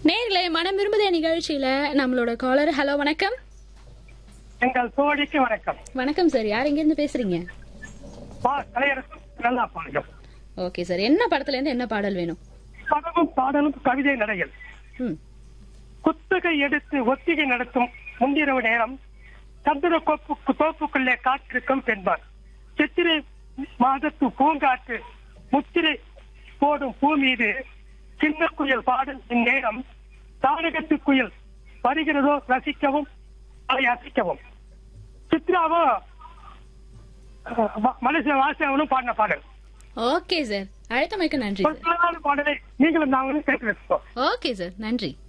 நேர்களே மனம் விரும்புதே நிகழ்ச்சியில நம்மளோட காலர் ஹலோ வணக்கம் எங்கள் தோழிக்கு வணக்கம் வணக்கம் சார் யார் எங்க இருந்து பேசுறீங்க பா கலையரசு நல்லா பாருங்கள் ஓகே சார் என்ன படத்துல இருந்து என்ன பாடல் வேணும் பதமும் பாடலும் கவிதை நடைகள் ம் குத்தகை எடுத்து ஒத்திகை நடத்தும் முன்னிரவு நேரம் சந்திர கோப்பு தோப்புக்குள்ளே காற்றிருக்கும் பெண்பார் சித்திரை மாதத்து பூங்காற்று முத்திரை போடும் பூ மீது சின்ன குயில் பாடும் இந்நேரம் தாரகத்து குயில் வருகிறதோ ரசிக்கவும் அதை அசைக்கவும் சித்ராவோ அஹ், ம- மனசு வாசவனும் பாடின பாடல் ஓகே சார் அழைத்தமைக்கு நன்றி ஒரு சார் அழகான பாடலை நீங்களும் நாங்களும் கேட்டு வச்சுக்கோம் ஓகே சார் நன்றி